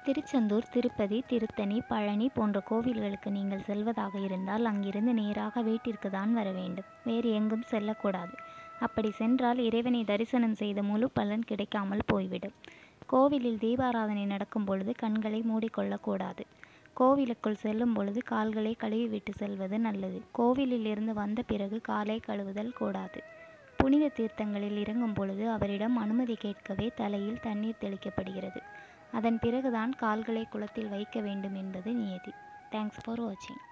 திருச்செந்தூர் திருப்பதி திருத்தணி பழனி போன்ற கோவில்களுக்கு நீங்கள் செல்வதாக இருந்தால் அங்கிருந்து நேராக வீட்டிற்கு தான் வர வேண்டும் வேறு எங்கும் செல்லக்கூடாது அப்படி சென்றால் இறைவனை தரிசனம் செய்த முழு பலன் கிடைக்காமல் போய்விடும் கோவிலில் தீபாராதனை நடக்கும் பொழுது கண்களை மூடிக்கொள்ளக்கூடாது கோவிலுக்குள் செல்லும் பொழுது கால்களை கழுவிவிட்டு செல்வது நல்லது கோவிலில் இருந்து வந்த பிறகு காலை கழுவுதல் கூடாது புனித தீர்த்தங்களில் இறங்கும் பொழுது அவரிடம் அனுமதி கேட்கவே தலையில் தண்ணீர் தெளிக்கப்படுகிறது அதன் பிறகுதான் கால்களை குளத்தில் வைக்க வேண்டும் என்பது நியதி தேங்க்ஸ் ஃபார் வாட்சிங்